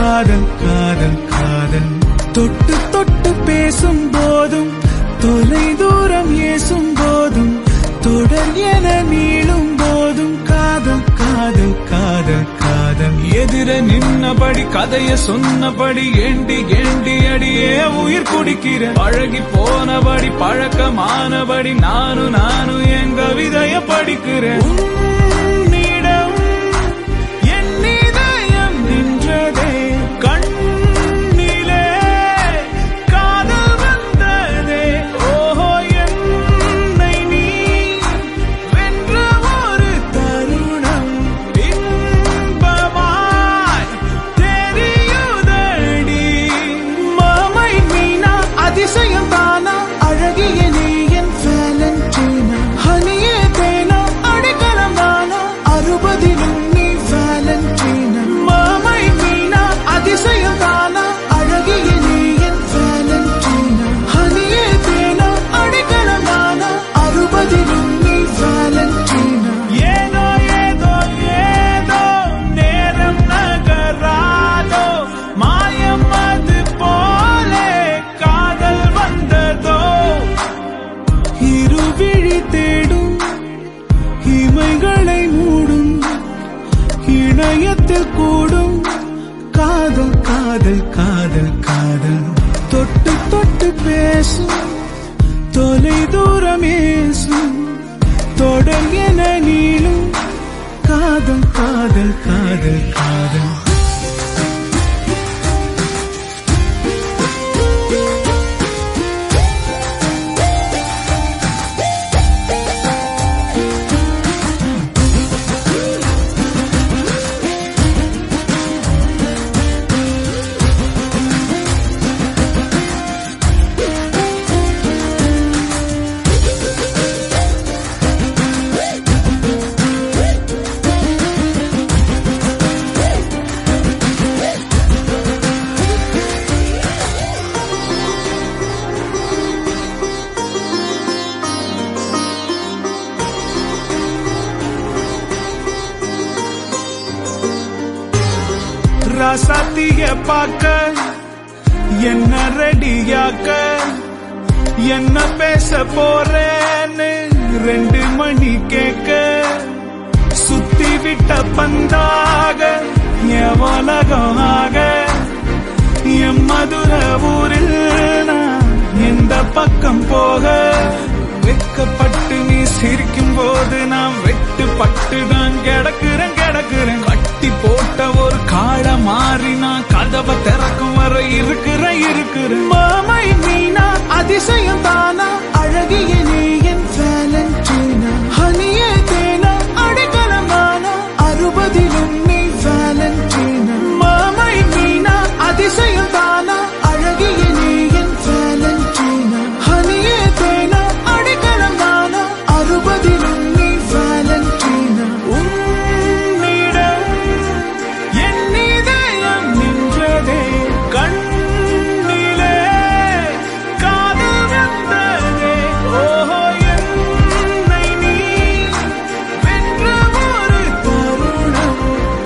காதல் காதல் காதல் தொட்டு தொட்டு பேசும் போதும் தொலை தூரம் ஏசும் போதும் தொடர் என நீளும் போதும் காதல் காதல் காதல் காதல் எதிர நின்னபடி கதைய சொன்னபடி ஏண்டி ஏண்டி அடியே உயிர் குடிக்கிற பழகி போனபடி பழக்கமானபடி நானும் நானும் என் கவிதைய படிக்கிறேன் உன்னிடம் என் இதயம் நின்றதே கண்ணிலே காதல் வந்ததே ஓஹோ என்னை நீ வென்ற ஒரு தருணம் இன்பமாய் தெரியுதடி மாமை மீனா அதிசயம் தானா அழகிய நீ என் வேலண்டீனா ஹனியே தேனா அடைக்கலம் தானா அறுபதிலும் நீ வேலண்டீனா மாமை மீனா அதிசயம் தானா அழகிய நீ என் வேலண்டீனா ஹனியே தேனா அடைக்கலம் தானா அறுபதிலும் நீ வேலண்டீனா ஏதோ ஏதோ ஏதோ நேரம் நகராதோ மாயம் அது போலே காதல் வந்ததோ இருவிழி தேடும் இமைகளை மூடும் இணையத்தில் கூடும் காதல் காதல் காதல் காதல் தொட்டு தொட்டு பேசும் தொலை தூரம் ஏசும் தொடர் என நீளும் காதல் காதல் காதல் காதல் ராசாத்திய பார்க்க என்ன ரெடியாக்க என்ன பேச போறேன்னு ரெண்டு மணி கேட்க சுத்தி விட்ட பந்தாக என் உலகம் ஆக என் மதுர ஊரில் நான் எந்த பக்கம் போக வெட்கப்பட்டு நீ சிரிக்கும் போது நான் வெட்டுப்பட்டு நான் கிடக்குறேன் கிடக்குறேன் கட்டி போட்ட ஒரு காழ மாறி நான் கதவை திறக்கும் வரை இருக்கிறேன் இருக்கிறேன் மாமை மீனா அதிசயம் தானா அழகிய நீ என் வேலண்டீனா ஹனியே தேனா அடைக்கலமானா அறுபதிலும் நீ வேலண்டீனா மாமை மீனா அதிசயம் தானா அழகிய நீ என் வேலண்டீனா ஹனியே தேனா அடைக்கலமானா அறுபதிலும் நீ வேலண்டீனா உன்னிடம் என் இதயம் நின்றதே கண்ணிலே காதல் வந்ததே ஓஹோ என்னை நீ வென்ற ஒரு தருணம்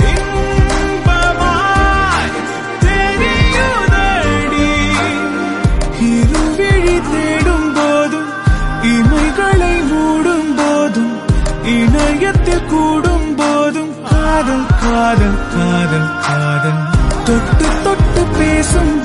இன்பமாய் தெரியுதடி இருவிழி தேடும் போதும் இமைகளை மூடும் போதும் இணையத்தில் கூடும் போதும் காதல் காதல் காதல் காதல் தொட்டு தொட்டு பேசும்